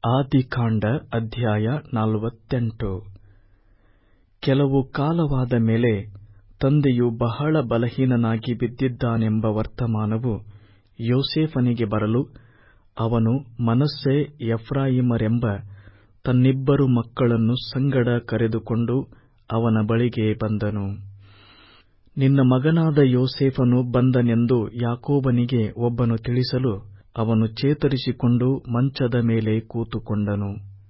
ಆದಿಕಾಂಡ ಅಧ್ಯಾಯ ನಲವತ್ತೆಂಟು ಕೆಲವು ಕಾಲವಾದ ಮೇಲೆ ತಂದೆಯು ಬಹಳ ಬಲಹೀನನಾಗಿ ಬಿದ್ದಿದ್ದಾನೆಂಬ ವರ್ತಮಾನವು ಯೋಸೇಫನಿಗೆ ಬರಲು ಅವನು ಮನಸ್ಸೆ ಎಫ್ರಾಯೀಮರೆಂಬ ತನ್ನಿಬ್ಬರು ಮಕ್ಕಳನ್ನು ಸಂಗಡ ಕರೆದುಕೊಂಡು ಅವನ ಬಳಿಗೆ ಬಂದನು ನಿನ್ನ ಮಗನಾದ ಯೋಸೇಫನು ಬಂದನೆಂದು ಯಾಕೋಬನಿಗೆ ಒಬ್ಬನು ತಿಳಿಸಲು ಅವನು ಚೇತರಿಸಿಕೊಂಡು ಮಂಚದ ಮೇಲೆ ಕೂತುಕೊಂಡನು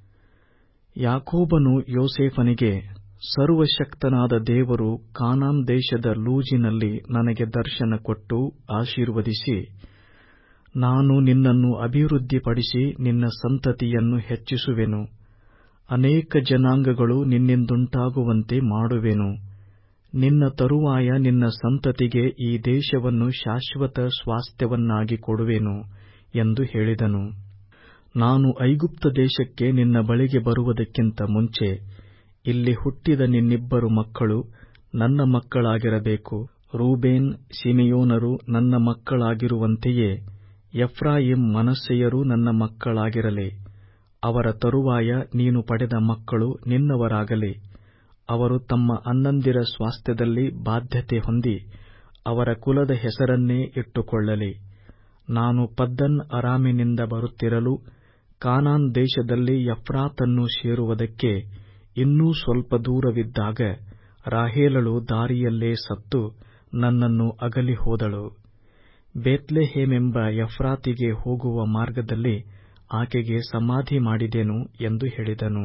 ಯಾಕೋಬನು ಯೋಸೇಫನಿಗೆ ಸರ್ವಶಕ್ತನಾದ ದೇವರು ಕಾನಾನ್ ದೇಶದ ಲೂಜಿನಲ್ಲಿ ನನಗೆ ದರ್ಶನ ಕೊಟ್ಟು ಆಶೀರ್ವದಿಸಿ ನಾನು ನಿನ್ನನ್ನು ಅಭಿವೃದ್ಧಿಪಡಿಸಿ ನಿನ್ನ ಸಂತತಿಯನ್ನು ಹೆಚ್ಚಿಸುವೆನು ಅನೇಕ ಜನಾಂಗಗಳು ನಿನ್ನಿಂದುಂಟಾಗುವಂತೆ ಮಾಡುವೆನು ನಿನ್ನ ತರುವಾಯ ನಿನ್ನ ಸಂತತಿಗೆ ಈ ದೇಶವನ್ನು ಶಾಶ್ವತ ಸ್ವಾಸ್ಥ್ಯವನ್ನಾಗಿ ಕೊಡುವೆನು ಎಂದು ಹೇಳಿದನು ನಾನು ಐಗುಪ್ತ ದೇಶಕ್ಕೆ ನಿನ್ನ ಬಳಿಗೆ ಬರುವುದಕ್ಕಿಂತ ಮುಂಚೆ ಇಲ್ಲಿ ಹುಟ್ಟಿದ ನಿನ್ನಿಬ್ಬರು ಮಕ್ಕಳು ನನ್ನ ಮಕ್ಕಳಾಗಿರಬೇಕು ರೂಬೇನ್ ಸಿಮೆಯೋನರು ನನ್ನ ಮಕ್ಕಳಾಗಿರುವಂತೆಯೇ ಎಫ್ರಾಯಿಮ್ ಮನಸ್ಸೆಯರೂ ನನ್ನ ಮಕ್ಕಳಾಗಿರಲಿ ಅವರ ತರುವಾಯ ನೀನು ಪಡೆದ ಮಕ್ಕಳು ನಿನ್ನವರಾಗಲಿ ಅವರು ತಮ್ಮ ಅಣ್ಣಂದಿರ ಸ್ವಾಸ್ಥ್ಯದಲ್ಲಿ ಬಾಧ್ಯತೆ ಹೊಂದಿ ಅವರ ಕುಲದ ಹೆಸರನ್ನೇ ಇಟ್ಟುಕೊಳ್ಳಲಿ ನಾನು ಪದ್ದನ್ ಅರಾಮಿನಿಂದ ಬರುತ್ತಿರಲು ಕಾನಾನ್ ದೇಶದಲ್ಲಿ ಎಫ್ರಾತನ್ನು ಸೇರುವುದಕ್ಕೆ ಇನ್ನೂ ಸ್ವಲ್ಪ ದೂರವಿದ್ದಾಗ ರಾಹೇಲಳು ದಾರಿಯಲ್ಲೇ ಸತ್ತು ನನ್ನನ್ನು ಅಗಲಿ ಹೋದಳು ಬೇತ್ಲೆಹೇಮೆಂಬ ಎಫ್ರಾತಿಗೆ ಹೋಗುವ ಮಾರ್ಗದಲ್ಲಿ ಆಕೆಗೆ ಸಮಾಧಿ ಮಾಡಿದೆನು ಎಂದು ಹೇಳಿದನು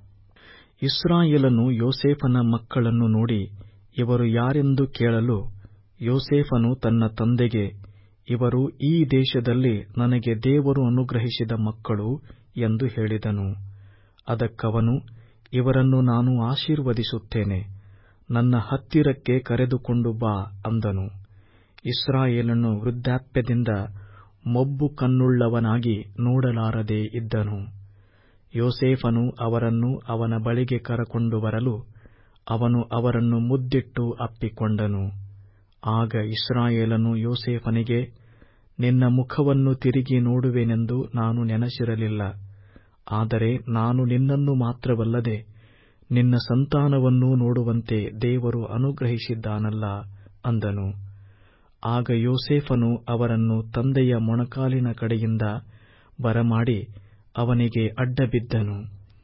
ಇಸ್ರಾಯೇಲನು ಯೋಸೇಫನ ಮಕ್ಕಳನ್ನು ನೋಡಿ ಇವರು ಯಾರೆಂದು ಕೇಳಲು ಯೋಸೇಫನು ತನ್ನ ತಂದೆಗೆ ಇವರು ಈ ದೇಶದಲ್ಲಿ ನನಗೆ ದೇವರು ಅನುಗ್ರಹಿಸಿದ ಮಕ್ಕಳು ಎಂದು ಹೇಳಿದನು ಅದಕ್ಕವನು ಇವರನ್ನು ನಾನು ಆಶೀರ್ವದಿಸುತ್ತೇನೆ ನನ್ನ ಹತ್ತಿರಕ್ಕೆ ಕರೆದುಕೊಂಡು ಬಾ ಅಂದನು ಇಸ್ರಾಯೇಲನು ವೃದ್ಧಾಪ್ಯದಿಂದ ಮೊಬ್ಬು ಕಣ್ಣುಳ್ಳವನಾಗಿ ನೋಡಲಾರದೆ ಇದ್ದನು ಯೋಸೇಫನು ಅವರನ್ನು ಅವನ ಬಳಿಗೆ ಕರಕೊಂಡು ಬರಲು ಅವನು ಅವರನ್ನು ಮುದ್ದಿಟ್ಟು ಅಪ್ಪಿಕೊಂಡನು ಆಗ ಇಸ್ರಾಯೇಲನು ಯೋಸೇಫನಿಗೆ ನಿನ್ನ ಮುಖವನ್ನು ತಿರುಗಿ ನೋಡುವೆನೆಂದು ನಾನು ನೆನಸಿರಲಿಲ್ಲ ಆದರೆ ನಾನು ನಿನ್ನನ್ನು ಮಾತ್ರವಲ್ಲದೆ ನಿನ್ನ ಸಂತಾನವನ್ನೂ ನೋಡುವಂತೆ ದೇವರು ಅನುಗ್ರಹಿಸಿದ್ದಾನಲ್ಲ ಅಂದನು ಆಗ ಯೋಸೇಫನು ಅವರನ್ನು ತಂದೆಯ ಮೊಣಕಾಲಿನ ಕಡೆಯಿಂದ ಬರಮಾಡಿ ಅವನಿಗೆ ಅಡ್ಡಬಿದ್ದನು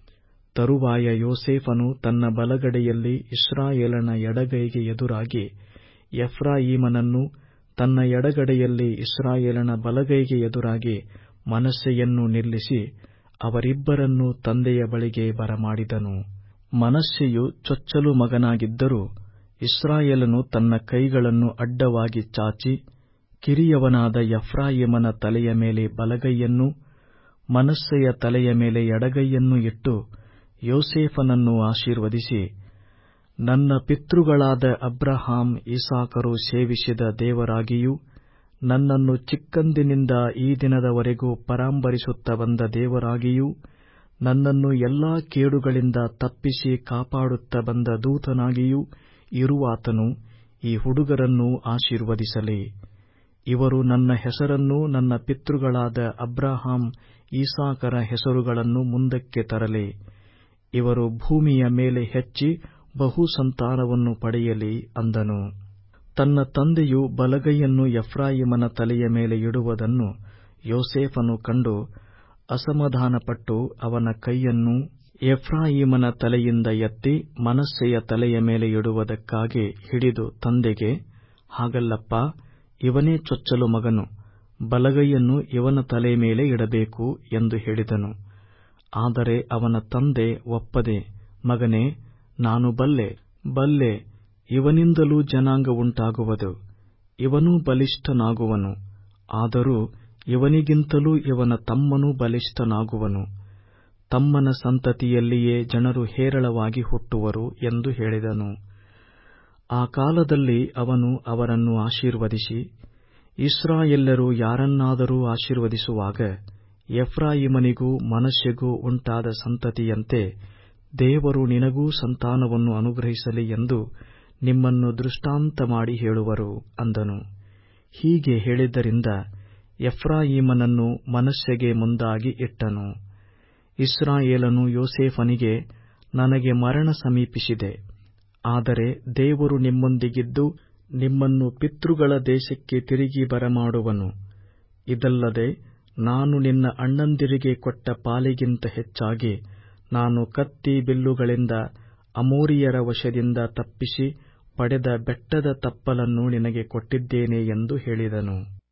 ತರುವಾಯ ಯೋಸೇಫನು ತನ್ನ ಬಲಗಡೆಯಲ್ಲಿ ಇಸ್ರಾಯೇಲನ ಎಡಗೈಗೆ ಎದುರಾಗಿ ಎಫ್ರಾಯೀಮನನ್ನು ತನ್ನ ಎಡಗಡೆಯಲ್ಲಿ ಇಸ್ರಾಯೇಲನ ಬಲಗೈಗೆ ಎದುರಾಗಿ ಮನಸ್ಸೆಯನ್ನು ನಿಲ್ಲಿಸಿ ಅವರಿಬ್ಬರನ್ನೂ ತಂದೆಯ ಬಳಿಗೆ ಬರಮಾಡಿದನು ಮನಸ್ಸೆಯು ಚೊಚ್ಚಲು ಮಗನಾಗಿದ್ದರೂ ಇಸ್ರಾಯೇಲನು ತನ್ನ ಕೈಗಳನ್ನು ಅಡ್ಡವಾಗಿ ಚಾಚಿ ಕಿರಿಯವನಾದ ಎಫ್ರಾಯೀಮನ ತಲೆಯ ಮೇಲೆ ಬಲಗೈಯನ್ನೂ ಮನಸ್ಸೆಯ ತಲೆಯ ಮೇಲೆ ಎಡಗೈಯನ್ನು ಇಟ್ಟು ಯೋಸೇಫನನ್ನು ಆಶೀರ್ವದಿಸಿ ನನ್ನ ಪಿತೃಗಳಾದ ಅಬ್ರಹಾಂ ಇಸಾಕರು ಸೇವಿಸಿದ ದೇವರಾಗಿಯೂ ನನ್ನನ್ನು ಚಿಕ್ಕಂದಿನಿಂದ ಈ ದಿನದವರೆಗೂ ಪರಾಂಬರಿಸುತ್ತ ಬಂದ ದೇವರಾಗಿಯೂ ನನ್ನನ್ನು ಎಲ್ಲಾ ಕೇಡುಗಳಿಂದ ತಪ್ಪಿಸಿ ಕಾಪಾಡುತ್ತ ಬಂದ ದೂತನಾಗಿಯೂ ಇರುವಾತನು ಈ ಹುಡುಗರನ್ನು ಆಶೀರ್ವದಿಸಲಿ ಇವರು ನನ್ನ ಹೆಸರನ್ನೂ ನನ್ನ ಪಿತೃಗಳಾದ ಅಬ್ರಹಾಂ ಈಸಾಕರ ಹೆಸರುಗಳನ್ನು ಮುಂದಕ್ಕೆ ತರಲಿ ಇವರು ಭೂಮಿಯ ಮೇಲೆ ಹೆಚ್ಚಿ ಬಹು ಸಂತಾನವನ್ನು ಪಡೆಯಲಿ ಅಂದನು ತನ್ನ ತಂದೆಯು ಬಲಗೈಯನ್ನು ಎಫ್ರಾಯಿಮನ ತಲೆಯ ಮೇಲೆ ಇಡುವುದನ್ನು ಯೋಸೇಫನು ಕಂಡು ಅಸಮಾಧಾನಪಟ್ಟು ಅವನ ಕೈಯನ್ನು ಎಫ್ರಾಯಿಮನ ತಲೆಯಿಂದ ಎತ್ತಿ ಮನಸ್ಸೆಯ ತಲೆಯ ಮೇಲೆ ಇಡುವುದಕ್ಕಾಗಿ ಹಿಡಿದು ತಂದೆಗೆ ಹಾಗಲ್ಲಪ್ಪ ಇವನೇ ಚೊಚ್ಚಲು ಮಗನು ಬಲಗೈಯನ್ನು ಇವನ ತಲೆ ಮೇಲೆ ಇಡಬೇಕು ಎಂದು ಹೇಳಿದನು ಆದರೆ ಅವನ ತಂದೆ ಒಪ್ಪದೆ ಮಗನೇ ನಾನು ಬಲ್ಲೆ ಬಲ್ಲೆ ಇವನಿಂದಲೂ ಜನಾಂಗ ಉಂಟಾಗುವುದು ಇವನೂ ಬಲಿಷ್ಠನಾಗುವನು ಆದರೂ ಇವನಿಗಿಂತಲೂ ಇವನ ತಮ್ಮನೂ ಬಲಿಷ್ಠನಾಗುವನು ತಮ್ಮನ ಸಂತತಿಯಲ್ಲಿಯೇ ಜನರು ಹೇರಳವಾಗಿ ಹುಟ್ಟುವರು ಎಂದು ಹೇಳಿದನು ಆ ಕಾಲದಲ್ಲಿ ಅವನು ಅವರನ್ನು ಆಶೀರ್ವದಿಸಿ ಇಸ್ರಾಯೆಲ್ಲರು ಯಾರನ್ನಾದರೂ ಆಶೀರ್ವದಿಸುವಾಗ ಎಫ್ರಾಯಿಮನಿಗೂ ಮನಸ್ಸೆಗೂ ಉಂಟಾದ ಸಂತತಿಯಂತೆ ದೇವರು ನಿನಗೂ ಸಂತಾನವನ್ನು ಅನುಗ್ರಹಿಸಲಿ ಎಂದು ನಿಮ್ಮನ್ನು ದೃಷ್ಟಾಂತ ಮಾಡಿ ಹೇಳುವರು ಅಂದನು ಹೀಗೆ ಹೇಳಿದ್ದರಿಂದ ಎಫ್ರಾಯೀಮನನ್ನು ಮನಸ್ಸೆಗೆ ಮುಂದಾಗಿ ಇಟ್ಟನು ಇಸ್ರಾಯೇಲನು ಯೋಸೇಫನಿಗೆ ನನಗೆ ಮರಣ ಸಮೀಪಿಸಿದೆ ಆದರೆ ದೇವರು ನಿಮ್ಮೊಂದಿಗಿದ್ದು ನಿಮ್ಮನ್ನು ಪಿತೃಗಳ ದೇಶಕ್ಕೆ ತಿರುಗಿ ಬರಮಾಡುವನು ಇದಲ್ಲದೆ ನಾನು ನಿನ್ನ ಅಣ್ಣಂದಿರಿಗೆ ಕೊಟ್ಟ ಪಾಲಿಗಿಂತ ಹೆಚ್ಚಾಗಿ ನಾನು ಕತ್ತಿ ಬಿಲ್ಲುಗಳಿಂದ ಅಮೋರಿಯರ ವಶದಿಂದ ತಪ್ಪಿಸಿ ಪಡೆದ ಬೆಟ್ಟದ ತಪ್ಪಲನ್ನು ನಿನಗೆ ಕೊಟ್ಟಿದ್ದೇನೆ ಎಂದು ಹೇಳಿದನು